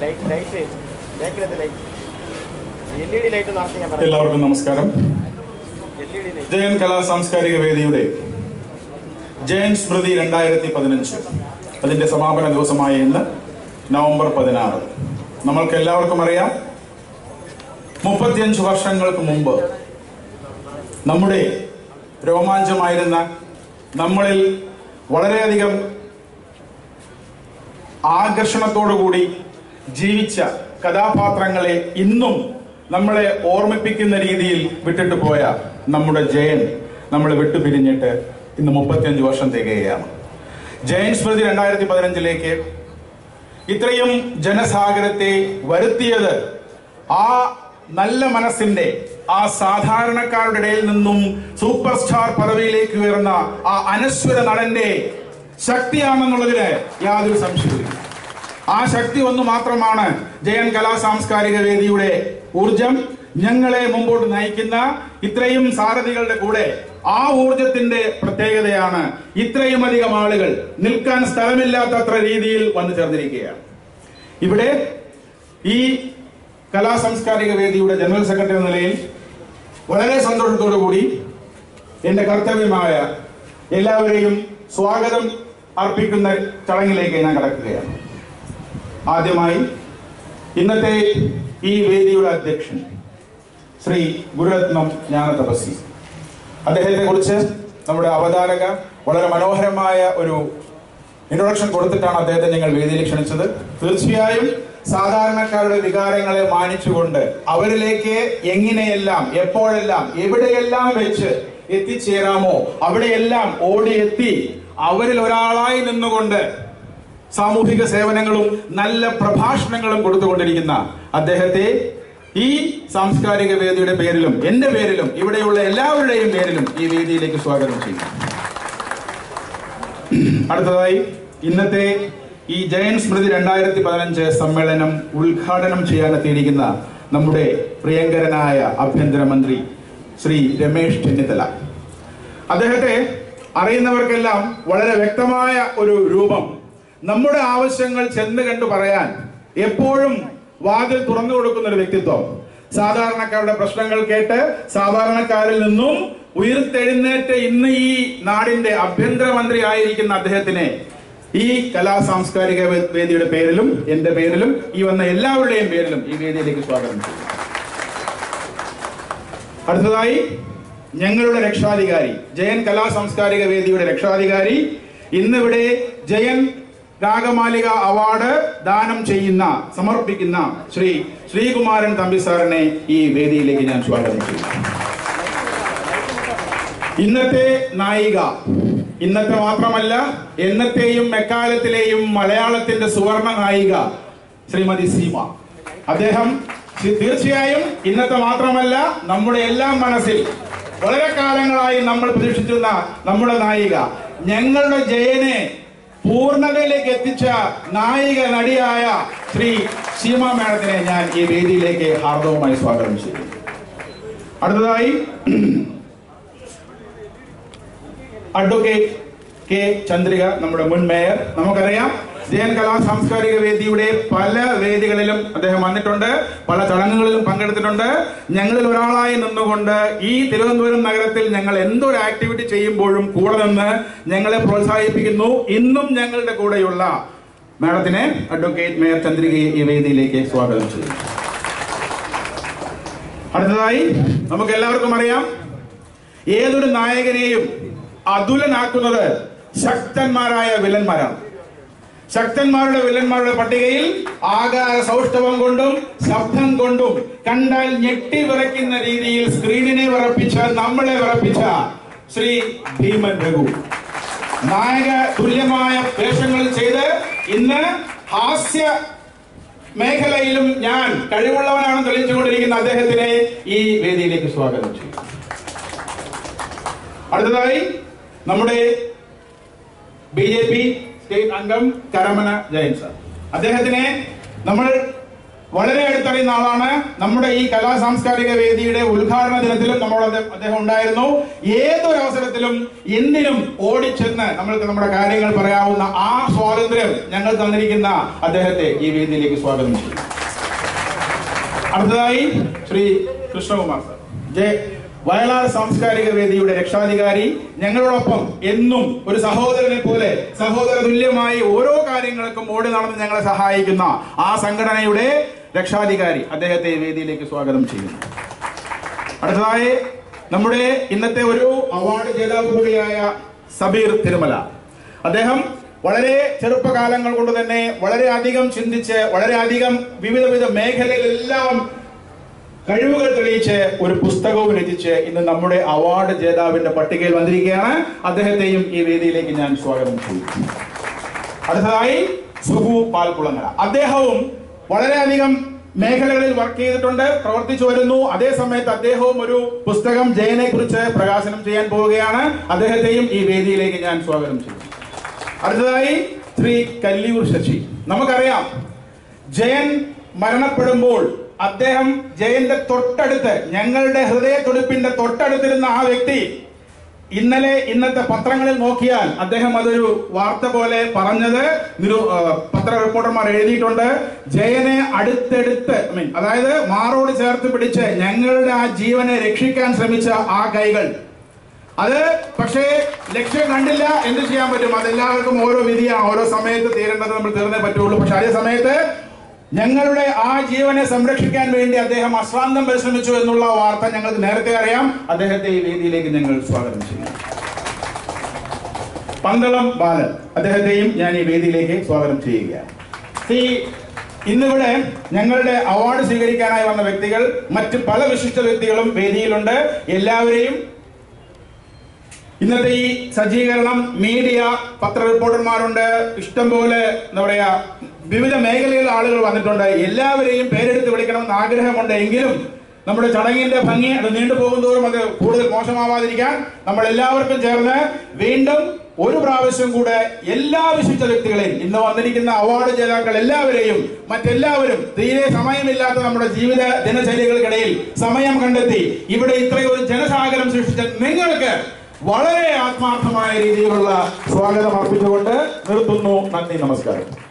light light ബേക്കിലത്തെ light L E D light നടത്തി ഞാൻ പറഞ്ഞു എല്ലാവർക്കും നമസ്കാരം L E D light Jayan കലാ സാംസ്കാരിക വേദിയുടെ ജയൻ സ്മൃതി രണ്ടായിരത്തി പതിനഞ്ച് അതിന്റെ സമാപന ദിവസമായ ഇന്ന് നവംബർ പതിനാറ് നമ്മൾക്ക് എല്ലാവർക്കും അറിയാം മുപ്പത്തിയഞ്ച് വർഷങ്ങൾക്ക് മുമ്പ് നമ്മുടെ രോമാഞ്ചമായിരുന്ന നമ്മളിൽ വളരെയധികം ആകർഷണത്തോടുകൂടി ജീവിച്ച കഥാപാത്രങ്ങളെ ഇന്നും നമ്മളെ ഓർമ്മിപ്പിക്കുന്ന രീതിയിൽ വിട്ടിട്ട് പോയ നമ്മുടെ ജയൻ നമ്മളെ വിട്ടുപിരിഞ്ഞിട്ട് ഇന്ന് മുപ്പത്തിയഞ്ച് വർഷം തികയുകയാണ് ജയൻ സ്മൃതി രണ്ടായിരത്തി പതിനഞ്ചിലേക്ക് ഇത്രയും ജനസാഗരത്തെ വരുത്തിയത് ആ നല്ല മനസ്സിന്റെ ആ സാധാരണക്കാരുടെ ഇടയിൽ നിന്നും സൂപ്പർ സ്റ്റാർ പദവിയിലേക്ക് ഉയർന്ന ആ അനശ്വര നടന്റെ ശക്തിയാണെന്നുള്ളതിന് യാതൊരു സംശയവും ആ ശക്തി ഒന്ന് മാത്രമാണ് ജയൻ കലാ സാംസ്കാരിക വേദിയുടെ ഊർജം ഞങ്ങളെ മുമ്പോട്ട് നയിക്കുന്ന ഇത്രയും സാരഥികളുടെ കൂടെ ആ ഊർജത്തിന്റെ പ്രത്യേകതയാണ് ഇത്രയും അധികം ആളുകൾ നിൽക്കാൻ സ്ഥലമില്ലാത്തത്ര രീതിയിൽ വന്നു ചേർന്നിരിക്കുകയാണ് ഇവിടെ ഈ കലാ സാംസ്കാരിക വേദിയുടെ ജനറൽ സെക്രട്ടറി എന്ന നിലയിൽ വളരെ സന്തോഷത്തോടു കൂടി എന്റെ കർത്തവ്യമായ എല്ലാവരെയും സ്വാഗതം അർപ്പിക്കുന്ന ചടങ്ങിലേക്ക് ഞാൻ കടക്കുകയാണ് ആദ്യമായി ഇന്നത്തെ ഈ വേദിയുടെ അധ്യക്ഷൻ ശ്രീ ഗുരുരത്നം ജ്ഞാനതപസി അദ്ദേഹത്തെ കുറിച്ച് നമ്മുടെ അവതാരക വളരെ മനോഹരമായ ഒരു ഇൻട്രൊഡക്ഷൻ കൊടുത്തിട്ടാണ് അദ്ദേഹത്തെ ഞങ്ങൾ വേദിയിൽ ക്ഷണിച്ചത് തീർച്ചയായും സാധാരണക്കാരുടെ വികാരങ്ങളെ മാനിച്ചുകൊണ്ട് അവരിലേക്ക് എങ്ങനെയെല്ലാം എപ്പോഴെല്ലാം എവിടെയെല്ലാം വെച്ച് എത്തിച്ചേരാമോ അവിടെയെല്ലാം ഓടിയെത്തി അവരിൽ ഒരാളായി നിന്നുകൊണ്ട് സാമൂഹിക സേവനങ്ങളും നല്ല പ്രഭാഷണങ്ങളും കൊടുത്തുകൊണ്ടിരിക്കുന്ന അദ്ദേഹത്തെ ഈ സാംസ്കാരിക വേദിയുടെ പേരിലും എന്റെ പേരിലും ഇവിടെയുള്ള എല്ലാവരുടെയും പേരിലും ഈ വേദിയിലേക്ക് സ്വാഗതം ചെയ്യുന്നു അടുത്തതായി ഇന്നത്തെ ഈ ജയൻ സ്മൃതി രണ്ടായിരത്തി പതിനഞ്ച് സമ്മേളനം ഉദ്ഘാടനം ചെയ്യാനെത്തിയിരിക്കുന്ന നമ്മുടെ പ്രിയങ്കരനായ ആഭ്യന്തരമന്ത്രി ശ്രീ രമേശ് ചെന്നിത്തല അദ്ദേഹത്തെ അറിയുന്നവർക്കെല്ലാം വളരെ വ്യക്തമായ ഒരു രൂപം നമ്മുടെ ആവശ്യങ്ങൾ ചെന്ന് കണ്ടു പറയാൻ എപ്പോഴും വാതിൽ തുറന്നു കൊടുക്കുന്ന ഒരു വ്യക്തിത്വം സാധാരണക്കാരുടെ പ്രശ്നങ്ങൾ കേട്ട് സാധാരണക്കാരിൽ നിന്നും ഉയർത്തെഴുന്നേറ്റ് ഇന്ന് ഈ നാടിന്റെ ആഭ്യന്തരമന്ത്രി ആയിരിക്കുന്ന അദ്ദേഹത്തിനെ ഈ കലാ സാംസ്കാരിക വേ- വേദിയുടെ പേരിലും എന്റെ പേരിലും ഈ വന്ന എല്ലാവരുടെയും പേരിലും ഈ വേദിയിലേക്ക് സ്വാഗതം ചെയ്യുന്നു അടുത്തതായി ഞങ്ങളുടെ രക്ഷാധികാരി ജയൻ കലാ സാംസ്കാരിക വേദിയുടെ രക്ഷാധികാരി ഇന്നിവിടെ ജയൻ രാഗമാലിക അവാർഡ് ദാനം ചെയ്യുന്ന സമർപ്പിക്കുന്ന ശ്രീ ശ്രീകുമാരൻ തമ്പി സാറിനെ ഈ വേദിയിലേക്ക് ഞാൻ സ്വാഗതം ചെയ്യുന്നു ഇന്നത്തെ നായിക ഇന്നത്തെ മാത്രമല്ല എന്നത്തെയും എക്കാലത്തിലെയും മലയാളത്തിന്റെ സുവർണ നായിക ശ്രീമതി സീമ അദ്ദേഹം തീ- തീർച്ചയായും ഇന്നത്തെ മാത്രമല്ല നമ്മുടെ എല്ലാം മനസ്സിൽ വളരെ കാലങ്ങളായി നമ്മൾ പ്രതീക്ഷിച്ചിരുന്ന നമ്മുടെ നായിക ഞങ്ങളുടെ ജയനെ പൂർണ്ണതയിലേക്ക് എത്തിച്ച നായിക നടിയായ ശ്രീ സീമ മാഡത്തിനെ ഞാൻ ഈ വേദിയിലേക്ക് ഹാർദവമായി സ്വാഗതം ചെയ്യുന്നു അടുത്തതായി അഡ്വക്കേറ്റ് കെ ചന്ദ്രിക നമ്മുടെ മുൻ മേയർ നമുക്കറിയാം ജയൻ കലാ സാംസ്കാരിക വേദിയുടെ പല വേദികളിലും അദ്ദേഹം വന്നിട്ടുണ്ട് പല ചടങ്ങുകളിലും പങ്കെടുത്തിട്ടുണ്ട് ഞങ്ങളിൽ ഒരാളായി നിന്നുകൊണ്ട് ഈ തിരുവനന്തപുരം നഗരത്തിൽ ഞങ്ങൾ എന്തൊരു ആക്ടിവിറ്റി ചെയ്യുമ്പോഴും കൂടെ നിന്ന് ഞങ്ങളെ പ്രോത്സാഹിപ്പിക്കുന്നു ഇന്നും ഞങ്ങളുടെ കൂടെയുള്ള മാഡത്തിനെ അഡ്വക്കേറ്റ് മേയർ ചന്ദ്രികയെ ഈ വേദിയിലേക്ക് സ്വാഗതം ചെയ്യുന്നു അടുത്തതായി നമുക്ക് എല്ലാവർക്കും അറിയാം ഏതൊരു നായകനെയും അതുലനാക്കുന്നത് ശക്തന്മാരായ വില്ലന്മാരാണ് ശക്തന്മാരുടെ വില്ലന്മാരുടെ പട്ടികയിൽ ആകാര സൗഷ്ഠവം കൊണ്ടും ശബ്ദം കൊണ്ടും കണ്ടാൽ ഞെട്ടി വിറയ്ക്കുന്ന രീതിയിൽ സ്ക്രീനിനെ വിറപ്പിച്ച നമ്മളെ വിറപ്പിച്ച ശ്രീ ഭീമൻ രഘു നായക തുല്യമായ വേഷങ്ങൾ ചെയ്ത് ഇന്ന് ഹാസ്യ മേഖലയിലും ഞാൻ കഴിവുള്ളവനാണെന്ന് തെളിയിച്ചുകൊണ്ടിരിക്കുന്ന അദ്ദേഹത്തിനെ ഈ വേദിയിലേക്ക് സ്വാഗതം ചെയ്യും അടുത്തതായി നമ്മുടെ ബി ജെ പി സ്റ്റേറ്റ് അംഗം കരമന ജയൻ സാർ അദ്ദേഹത്തിനെ നമ്മൾ വളരെ അടുത്തറിയുന്ന ആളാണ് നമ്മുടെ ഈ കലാ സാംസ്കാരിക വേദിയുടെ ഉദ്ഘാടന ദിനത്തിലും നമ്മളോട് അദ്ദേഹം- അദ്ദേഹം ഉണ്ടായിരുന്നു ഏതൊരു അവസരത്തിലും എന്തിനും ഓടിച്ചെന്ന് നമ്മൾക്ക് നമ്മുടെ കാര്യങ്ങൾ പറയാവുന്ന ആ സ്വാതന്ത്ര്യം ഞങ്ങൾ തന്നിരിക്കുന്ന അദ്ദേഹത്തെ ഈ വേദിയിലേക്ക് സ്വാഗതം ചെയ്യും അടുത്തതായി ശ്രീ കൃഷ്ണകുമാർ സർ ജെ വയലാർ സാംസ്കാരിക വേദിയുടെ രക്ഷാധികാരി ഞങ്ങളോടൊപ്പം എന്നും ഒരു സഹോദരനെ പോലെ സഹോദര തുല്യമായി ഓരോ കാര്യങ്ങൾക്കും ഓടി നടന്ന് ഞങ്ങളെ സഹായിക്കുന്ന ആ സംഘടനയുടെ രക്ഷാധികാരി അദ്ദേഹത്തെ ഈ വേദിയിലേക്ക് സ്വാഗതം ചെയ്യുന്നു അടുത്തതായി നമ്മുടെ ഇന്നത്തെ ഒരു അവാർഡ് ജേതാവ് കൂടിയായ സബീർ തിരുമല അദ്ദേഹം വളരെ ചെറുപ്പകാലങ്ങൾ കൊണ്ട് തന്നെ വളരെയധികം ചിന്തിച്ച് വളരെയധികം വിവിധ വിവിധ മേഖലയിലെല്ലാം കഴിവുകൾ തെളിയിച്ച് ഒരു പുസ്തകവും രചിച്ച് ഇന്ന് നമ്മുടെ അവാർഡ് ജേതാവിന്റെ പട്ടികയിൽ വന്നിരിക്കുകയാണ് അദ്ദേഹത്തെയും ഈ വേദിയിലേക്ക് ഞാൻ സ്വാഗതം ചെയ്യും അടുത്തതായി സുഗു പാൽക്കുളങ്ങര അദ്ദേഹവും വളരെയധികം മേഖലകളിൽ വർക്ക് ചെയ്തിട്ടുണ്ട് പ്രവർത്തിച്ചു വരുന്നു അതേ സമയത്ത് അദ്ദേഹവും ഒരു പുസ്തകം ജയനെ കുറിച്ച് പ്രകാശനം ചെയ്യാൻ പോവുകയാണ് അദ്ദേഹത്തെയും ഈ വേദിയിലേക്ക് ഞാൻ സ്വാഗതം ചെയ്യും അടുത്തതായി ശ്രീ കല്ലിയൂർ ശശി നമുക്കറിയാം ജയൻ മരണപ്പെടുമ്പോൾ അദ്ദേഹം ജയന്റെ തൊട്ടടുത്ത് ഞങ്ങളുടെ ഹൃദയത്തുടിപ്പിന്റെ തൊട്ടടുത്തിരുന്ന ആ വ്യക്തി ഇന്നലെ ഇന്നത്തെ പത്രങ്ങളിൽ നോക്കിയാൽ അദ്ദേഹം അതൊരു വാർത്ത പോലെ പറഞ്ഞത് നിരു ആ, പത്ര റിപ്പോർട്ടർമാർ എഴുതിയിട്ടുണ്ട് ജയനെ അടുത്തെടുത്ത് ഐ മീൻ അതായത് മാറോട് ചേർത്ത് പിടിച്ച് ഞങ്ങളുടെ ആ ജീവനെ രക്ഷിക്കാൻ ശ്രമിച്ച ആ കൈകൾ അത് പക്ഷേ ലക്ഷ്യം കണ്ടില്ല എന്ത് ചെയ്യാൻ പറ്റും അതെല്ലാവർക്കും ഓരോ വിധിയാണ് ഓരോ സമയത്ത് തീരേണ്ടത് നമ്മൾ തീർന്നേ പറ്റുള്ളൂ പക്ഷെ അതേ സമയത്ത് ഞങ്ങളുടെ ആ ജീവനെ സംരക്ഷിക്കാൻ വേണ്ടി അദ്ദേഹം അശ്രാന്തം പരിശ്രമിച്ചു എന്നുള്ള വാർത്ത ഞങ്ങൾക്ക് നേരത്തെ അറിയാം അദ്ദേഹത്തെ ഈ വേദിയിലേക്ക് ഞങ്ങൾ സ്വാഗതം ചെയ്യുന്നു പന്തളം ബാലൻ അദ്ദേഹത്തെയും ഞാൻ ഈ വേദിയിലേക്ക് സ്വാഗതം ചെയ്യുകയാണ് ഈ ഇന്നിവിടെ ഞങ്ങളുടെ അവാർഡ് സ്വീകരിക്കാനായി വന്ന വ്യക്തികൾ മറ്റ് പല വിശിഷ്ട വ്യക്തികളും വേദിയിലുണ്ട് എല്ലാവരെയും ഇന്നത്തെ ഈ സജ്ജീകരണം മീഡിയ പത്ര റിപ്പോർട്ടർമാരുണ്ട് ഇഷ്ടംപോലെ എന്താ പറയാ വിവിധ മേഖലയിലെ ആളുകൾ വന്നിട്ടുണ്ട് എല്ലാവരെയും പേരെടുത്ത് വിളിക്കണമെന്ന് ആഗ്രഹമുണ്ട് എങ്കിലും നമ്മുടെ ചടങ്ങിന്റെ ഭംഗി അത് നീണ്ടുപോകും തോറും അത് കൂടുതൽ മോശമാവാതിരിക്കാൻ നമ്മൾ എല്ലാവർക്കും ചേർന്ന് വീണ്ടും ഒരു പ്രാവശ്യം കൂടെ എല്ലാ വിശിഷ്ട വ്യക്തികളെയും ഇന്ന് വന്നിരിക്കുന്ന അവാർഡ് ജേതാക്കൾ എല്ലാവരെയും മറ്റെല്ലാവരും തീരെ സമയമില്ലാത്ത നമ്മുടെ ജീവിത ദിനചര്യകൾക്കിടയിൽ സമയം കണ്ടെത്തി ഇവിടെ ഇത്രയും ഒരു ജനസാഗരം സൃഷ്ടിച്ച നിങ്ങൾക്ക് വളരെ ആത്മാർത്ഥമായ രീതിയിലുള്ള സ്വാഗതം അർപ്പിച്ചുകൊണ്ട് നിർത്തുന്നു നന്ദി നമസ്കാരം